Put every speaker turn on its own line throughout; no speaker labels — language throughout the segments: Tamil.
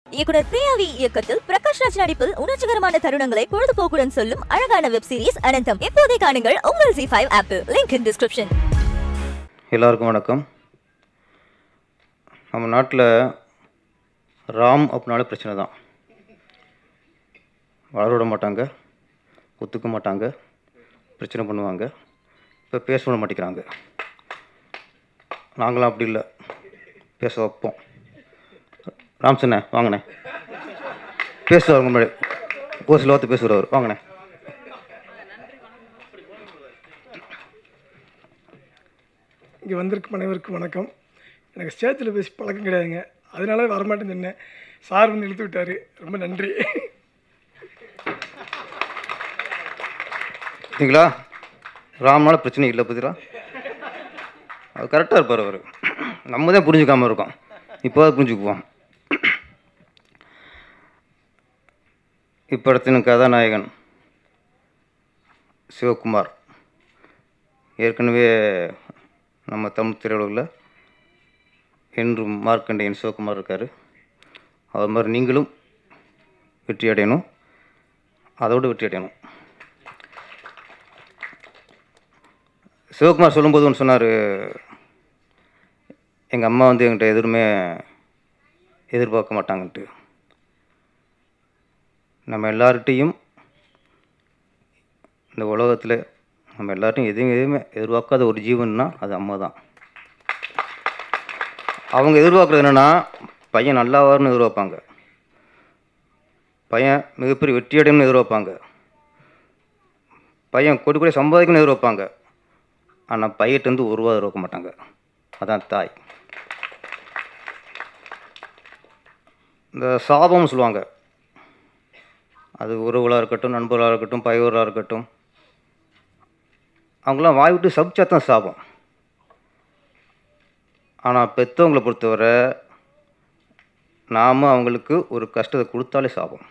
இயக்குனர் பிரியாவி இயக்கத்தில் பிரகாஷ் ராஜ் நடிப்பில் உணர்ச்சிகரமான தருணங்களை பொழுதுபோக்குடன் சொல்லும் அழகான வெப் சீரிஸ் அனந்தம் இப்போதே காணுங்கள் உங்கள் ஜி ஃபைவ் ஆப்பில் லிங்க் இன் டிஸ்கிரிப்ஷன்
எல்லாருக்கும் வணக்கம் நம்ம நாட்டில் ராம் அப்படின்னாலே பிரச்சனை தான் வளர விட மாட்டாங்க ஒத்துக்க மாட்டாங்க பிரச்சனை பண்ணுவாங்க இப்போ பேச விட மாட்டேங்கிறாங்க நாங்களாம் அப்படி இல்லை பேச வைப்போம் ராம் சொண்ணே வாங்கண்ணே பேசுவார் முன்னாடி ஒரு சில வார்த்தை பேசுகிறவர் வாங்கண்ணே
இங்கே வந்திருக்கும் அனைவருக்கும் வணக்கம் எனக்கு ஸ்டேஜில் பேசி பழக்கம் கிடையாதுங்க அதனால வரமாட்டேன்னு சொன்னேன் சார் வந்து இழுத்து விட்டார் ரொம்ப நன்றி
பார்த்தீங்களா ராம்னால பிரச்சனை இல்லை பார்த்தீங்களா அது கரெக்டாக இருப்பார் அவர் நம்ம தான் புரிஞ்சுக்காம இருக்கோம் இப்போ புரிஞ்சுக்குவோம் இப்படத்தின் கதாநாயகன் சிவகுமார் ஏற்கனவே நம்ம தமிழ் திரையுலகில் என்றும் மார்க்கண்டேயன் சிவகுமார் இருக்கார் அவர் மாதிரி நீங்களும் வெற்றி அடையணும் அதோடு வெற்றி அடையணும் சிவகுமார் சொல்லும்போது ஒன்று சொன்னார் எங்கள் அம்மா வந்து என்கிட்ட எதுவுமே எதிர்பார்க்க மாட்டாங்கன்ட்டு நம்ம எல்லார்கிட்டையும் இந்த உலகத்தில் நம்ம எல்லார்ட்டையும் எதையும் எதுவுமே எதிர்பார்க்காத ஒரு ஜீவன்னா அது அம்மா தான் அவங்க எதிர்பார்க்குறது என்னென்னா பையன் நல்லா வரும்னு எதிர்பார்ப்பாங்க பையன் மிகப்பெரிய வெற்றி அடையணும்னு எதிர்பார்ப்பாங்க பையன் கொடி கொடி சம்பாதிக்கணும்னு எதிர்பார்ப்பாங்க ஆனால் பையிட்டேருந்து ஒரு ரூபா எதிர்பார்க்க மாட்டாங்க அதான் தாய் இந்த சாபம்னு சொல்லுவாங்க அது உறவுகளாக இருக்கட்டும் நண்பர்களாக இருக்கட்டும் பையவர்களாக இருக்கட்டும் அவங்களாம் வாய் விட்டு சபிச்சா தான் சாபம் ஆனால் பெற்றவங்களை பொறுத்தவரை நாம் அவங்களுக்கு ஒரு கஷ்டத்தை கொடுத்தாலே சாபம்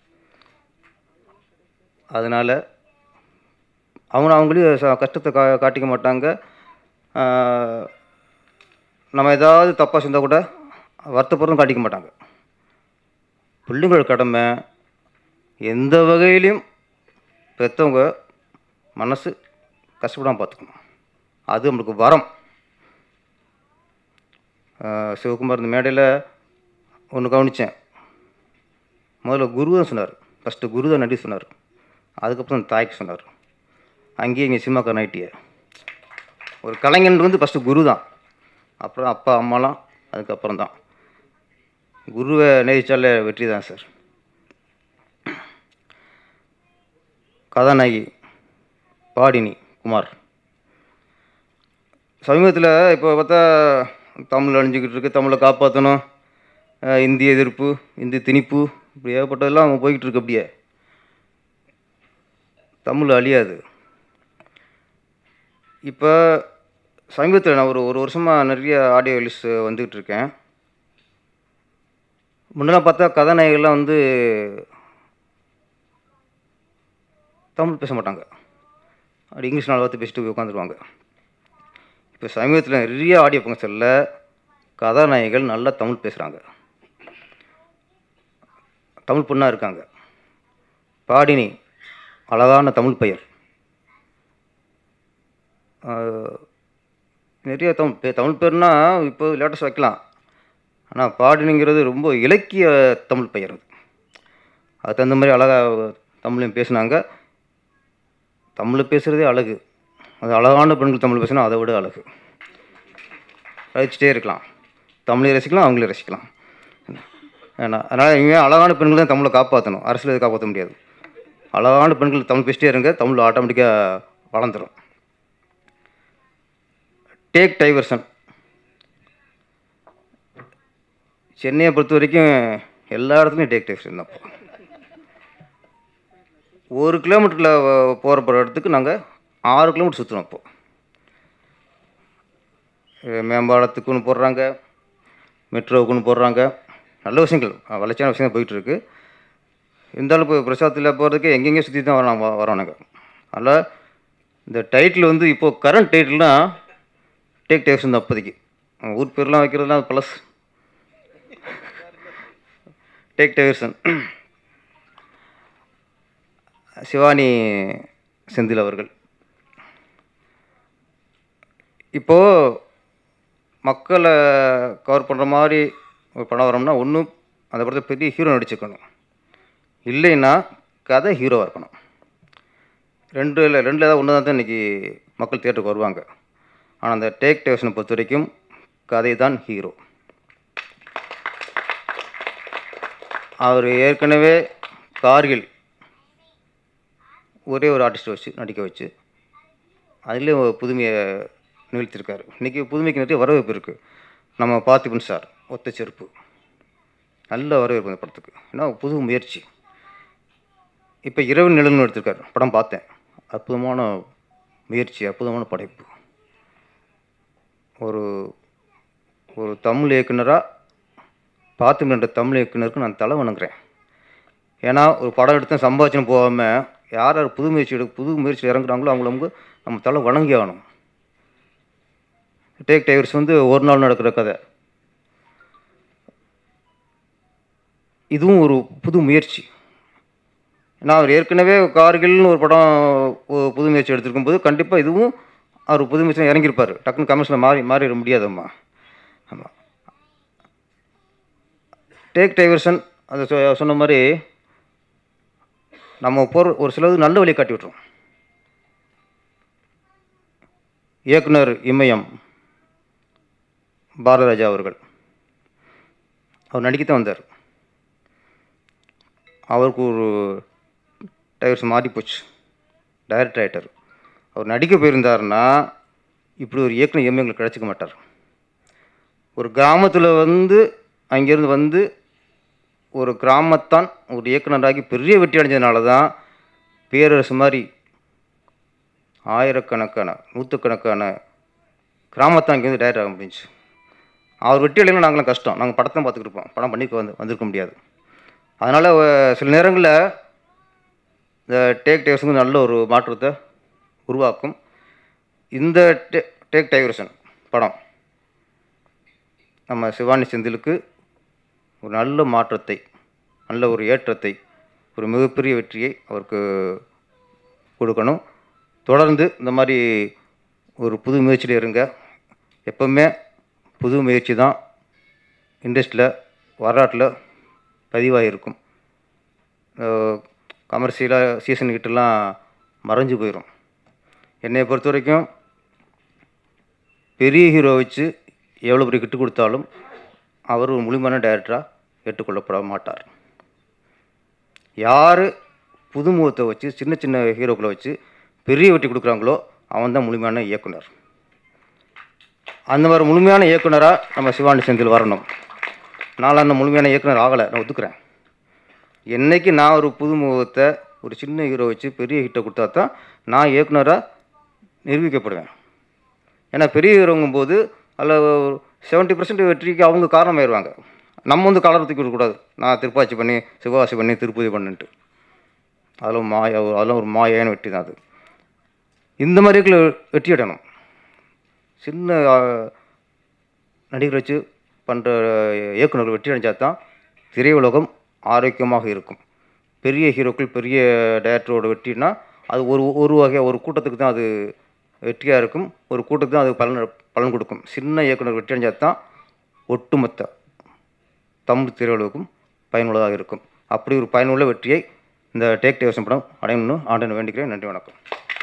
அதனால் அவங்க அவங்களே ச- கஷ்டத்தை கா காட்டிக்க மாட்டாங்க ஆஹ், நம்ம ஏதாவது தப்பாக செஞ்சால் கூட வருத்தப்படுறதும் காட்டிக்க மாட்டாங்க பிள்ளைங்களோட கடமை எந்த வகையிலையும் பெற்றவங்க மனசு கஷ்டப்படாமல் பார்த்துக்கணும் அது நம்மளுக்கு வரம் ஆஹ், சிவகுமார் இந்த மேடையில் ஒன்று கவனித்தேன் முதல்ல குரு தான் சொன்னார் ஃபஸ்ட்டு குரு தான் நன்றி சொன்னார் அதுக்கப்புறம் தாய்க்கு சொன்னார் அங்கேயே இங்கே சினிமாக்கார நைட்டிய ஒரு கலைஞன் வந்து ஃபஸ்ட்டு குரு தான் அப்புறம் அப்பா அம்மாலாம் அதுக்கப்புறம் தான் குருவை நேசித்தாலே வெற்றி தான் சார் கதாநாயகி பாடினி குமார் சமீபத்தில் இப்போ பார்த்தா தமிழ் அழிஞ்சிக்கிட்டு இருக்கு தமிழை காப்பாற்றணும் இந்திய எதிர்ப்பு இந்தி திணிப்பு இப்படி ஏகப்பட்டதெல்லாம் போய்கிட்டு இருக்கு அப்படியே தமிழ் அழியாது இப்போ சமீபத்தில் நான் ஒரு ஒரு வருஷமாக நிறைய ஆடியோ ரிலீஸ் வந்துக்கிட்டு இருக்கேன் முன்னெல்லாம் பார்த்தா கதாநாயகர்கள்லாம் வந்து தமிழ் பேச மாட்டாங்க அப்படி இங்கிலீஷ் நாலு வார்த்தை பேசிட்டு போய் உட்காந்துருவாங்க இப்போ சமீபத்தில் நிறைய ஆடியோ ஃபங்க்ஷனில் கதாநாயகிகள் நல்லா தமிழ் பேசுகிறாங்க தமிழ் பொண்ணாக இருக்காங்க பாடினி அழகான தமிழ் பெயர் ஆஹ், நிறைய தமிழ் பே தமிழ் பேர்னா இப்போ லேட்டஸ்ட் வைக்கலாம் ஆனால் பாடினிங்கிறது ரொம்ப இலக்கிய தமிழ் பெயர் அது அதுக்கு தகுந்த மாதிரி அழகாக தமிழையும் பேசுனாங்க தமிழ் பேசுகிறதே அழகு அது அழகான பெண்கள் தமிழ் பேசினா அதை விட அழகு ரசிச்சிட்டே இருக்கலாம் தமிழையும் ரசிக்கலாம் அவங்களையும் ரசிக்கலாம் ஏன்னா அதனால் இனிமேல் அழகான பெண்கள் தான் தமிழை காப்பாற்றணும் அரசியல் காப்பாற்ற முடியாது அழகான பெண்கள் தமிழ் பேசிட்டே இருங்க தமிழ் ஆட்டோமேட்டிக்காக வளர்ந்துடும் டேக் டைவர்சன் சென்னையை பொறுத்த வரைக்கும் எல்லா இடத்துலையும் டேக் டைவர்சன் தான் இப்போ. ஒரு கிலோமீட்டரில் போகிற போகிற இடத்துக்கு நாங்கள் ஆறு கிலோமீட்டர் சுற்றுறோம் இப்போ அஹ் மேம்பாலத்துக்கு ஒன்று போடுறாங்க மெட்ரோவுக்கு ஒன்று போடுறாங்க நல்ல விஷயங்கள் அஹ் வளர்ச்சியான விஷயங்கள் போயிட்டுருக்கு இருந்தாலும் இப்போ பிரசாதத்தில் போகிறதுக்கு எங்கெங்கேயும் சுற்றி தான் வரோம் வரோம் நாங்கள் அதனால் இந்த டைட்டில் வந்து இப்போது கரண்ட் டைட்டில்னால் டேக் டைப்ஸ் தான் அப்போதைக்கு ஊர் பேர்லாம் வைக்கிறதுலாம் பழசு டேக் டெவிர்சன் சிவானி செந்தில் அவர்கள் இப்போது மக்களை கவர் பண்ணுற மாதிரி ஒரு படம் வரோம்னா ஒன்றும் அந்த படத்தில் பெரிய ஹீரோ நடிச்சுக்கணும் இல்லைன்னா கதை ஹீரோவாக இருக்கணும் ரெண்டு இல்லை ரெண்டில் ஏதாவது ஒன்று தான் இன்றைக்கி மக்கள் தியேட்டருக்கு வருவாங்க ஆனால் அந்த டேக் டேஷனை பொறுத்த வரைக்கும் கதை தான் ஹீரோ அவர் ஏற்கனவே கார்கில் ஒரே ஒரு ஆர்டிஸ்ட்டை வச்சு நடிக்க வச்சு அதுலேயும் ஒரு புதுமையை நிகழ்த்திருக்காரு இன்றைக்கி புதுமைக்கு நிறைய வரவேற்பு இருக்குது நம்ம பார்த்திபன் சார் ஒத்த செருப்பு நல்ல வரவேற்பு அந்த படத்துக்கு ஏன்னா புது முயற்சி இப்போ இரவு நிழல்னு எடுத்திருக்காரு படம் பார்த்தேன் அற்புதமான முயற்சி அற்புதமான படைப்பு ஒரு ஒரு தமிழ் இயக்குனராக பார்த்து என்ற தமிழ் இயக்குனருக்கு நான் தலை வணங்குறேன் ஏன்னா ஒரு படம் எடுத்து சம்பாதிச்சுன்னு போகாமல் யார் யார் புது முயற்சி எடு புது முயற்சி இறங்குறாங்களோ அவங்கள அவங்க நம்ம தலை வணங்கி ஆகணும் டேக் டைவர்ஸ் வந்து ஒரு நாள் நடக்கிற கதை இதுவும் ஒரு புது முயற்சி ஏன்னா அவர் ஏற்கனவே கார்கில்னு ஒரு படம் ஒரு புது முயற்சி எடுத்திருக்கும் போது கண்டிப்பாக இதுவும் அவர் புது முயற்சி இறங்கியிருப்பார் டக்குன்னு கமர்ஷியல் மாறி மாறிட முடியாதம்மா ஆமாம் டேக் டைவர்சன் அது சொ- சொன்ன மாதிரி நம்ம போகிற ஒரு சிலது நல்ல வழியை காட்டி விட்ருவோம் இயக்குனர் இமயம் பாரதராஜா அவர்கள் அவர் நடிக்கத்தான் வந்தார் அவருக்கு ஒரு டைவர்ஸ் மாறி போச்சு டைரக்டர் ஆகிட்டார் அவர் நடிக்க போயிருந்தாருன்னா இப்படி ஒரு இயக்குனர் எம்ஏ எங்களுக்கு கிடச்சிக்க மாட்டார் ஒரு கிராமத்தில் வந்து அங்கேருந்து வந்து ஒரு கிராமத்தான் ஒரு இயக்குனராகி பெரிய வெற்றி அடைஞ்சதுனால தான் பேரரசு மாதிரி ஆயிரக்கணக்கான நூற்றுக்கணக்கான கிராமத்தான் இங்கேருந்து டைரக்ட் ஆக முடிஞ்சுச்சு அவர் வெற்றி அடையலாம் நாங்களாம் கஷ்டம் நாங்கள் படத்தை பார்த்துக்கிட்டு இருப்போம் படம் பண்ணி வந்து வந்திருக்க முடியாது அதனால் சில நேரங்களில் இந்த டேக் டைவர்ஸுக்கு நல்ல ஒரு மாற்றத்தை உருவாக்கும் இந்த டே டேக் டைவர்சன் படம் நம்ம சிவானி செந்திலுக்கு ஒரு நல்ல மாற்றத்தை நல்ல ஒரு ஏற்றத்தை ஒரு மிகப்பெரிய வெற்றியை அவருக்கு கொடுக்கணும் தொடர்ந்து இந்த மாதிரி ஒரு புது முயற்சியில் இருங்க எப்பவுமே புது முயற்சி தான் இண்டஸ்ட்ரியில் வரலாற்றில் பதிவாகி இருக்கும் கமர்ஷியலாக சீசன் கிட்டலாம் மறைஞ்சு போயிடும் என்னை பொறுத்த வரைக்கும் பெரிய ஹீரோ வச்சு எவ்வளோ பெரிய கிட்டு கொடுத்தாலும் அவர் ஒரு முழுமையான டைரக்டராக ஏற்றுக்கொள்ளப்பட மாட்டார் யார் புதுமுகத்தை வச்சு சின்ன சின்ன ஹீரோக்களை வச்சு பெரிய வெட்டி கொடுக்குறாங்களோ அவன் தான் முழுமையான இயக்குனர் அந்த மாதிரி முழுமையான இயக்குனராக நம்ம சிவானி செந்தில் வரணும் நான் அந்த முழுமையான இயக்குனர் ஆகலை நான் ஒத்துக்கிறேன் என்னைக்கு நான் ஒரு புதுமுகத்தை ஒரு சின்ன ஹீரோ வச்சு பெரிய ஹிட்டை கொடுத்தா தான் நான் இயக்குனராக நிரூபிக்கப்படுவேன் ஏன்னா பெரிய ஹீரோங்கும் போது அதில் செவன்ட்டி பர்சன்ட் வெற்றிக்கு அவங்க காரணமாயிருவாங்க நம்ம வந்து கலர் தூக்கி விடக்கூடாது நான் திருப்பாச்சி பண்ணி சிவகாசி பண்ணி திருப்பதி பண்ணிட்டு அதெல்லாம் மாயா அதெல்லாம் ஒரு மாயான வெற்றி தான் அது இந்த மாதிரி இருக்கிற வெற்றி அடையணும் சின்ன ஆ, நடிகர் வச்சு பண்ணுற இயக்குனர்கள் வெற்றி அடைஞ்சால் தான் திரையுலகம் ஆரோக்கியமாக இருக்கும் பெரிய ஹீரோக்கள் பெரிய டைரக்டரோட வெற்றினா அது ஒரு ஒரு வகையாக ஒரு கூட்டத்துக்கு தான் அது வெற்றியாக இருக்கும் ஒரு கூட்டத்துக்கு தான் அது பலன் பலன் கொடுக்கும் சின்ன இயக்குனர் வெற்றி அடைஞ்சால் தான் ஒட்டுமொத்த தமிழ் திரையுலகம் பயனுள்ளதாக இருக்கும் அப்படி ஒரு பயனுள்ள வெற்றியை இந்த டேக் டேவசன் படம் அடையணும்னு ஆண்டனை வேண்டிக்கிறேன் நன்றி வணக்கம்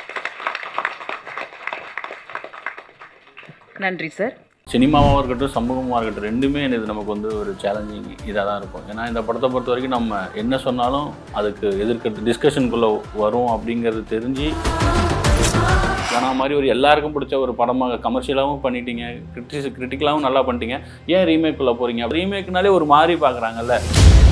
நன்றி சார்
சினிமாவாக இருக்கட்டும் சமூகமாக இருக்கட்டும் ரெண்டுமே இது நமக்கு வந்து ஒரு சேலஞ்சிங் இதாக தான் இருக்கும் ஏன்னா இந்த படத்தை பொறுத்த வரைக்கும் நம்ம என்ன சொன்னாலும் அதுக்கு எதிர்க்கிறது டிஸ்கஷனுக்குள்ளே வரும் அப்படிங்கிறது தெரிஞ்சு ஏன்னா மாதிரி ஒரு எல்லாருக்கும் பிடிச்ச ஒரு படமாக கமர்ஷியலாகவும் பண்ணிட்டீங்க கிரிட்டிஸ் கிரிட்டிக்கலாகவும் நல்லா பண்ணிட்டீங்க ஏன் ரீமேக்குள்ளே போகிறீங்க ரீமேக்னாலே ஒரு மாதிரி பார்க்குறாங்கல்ல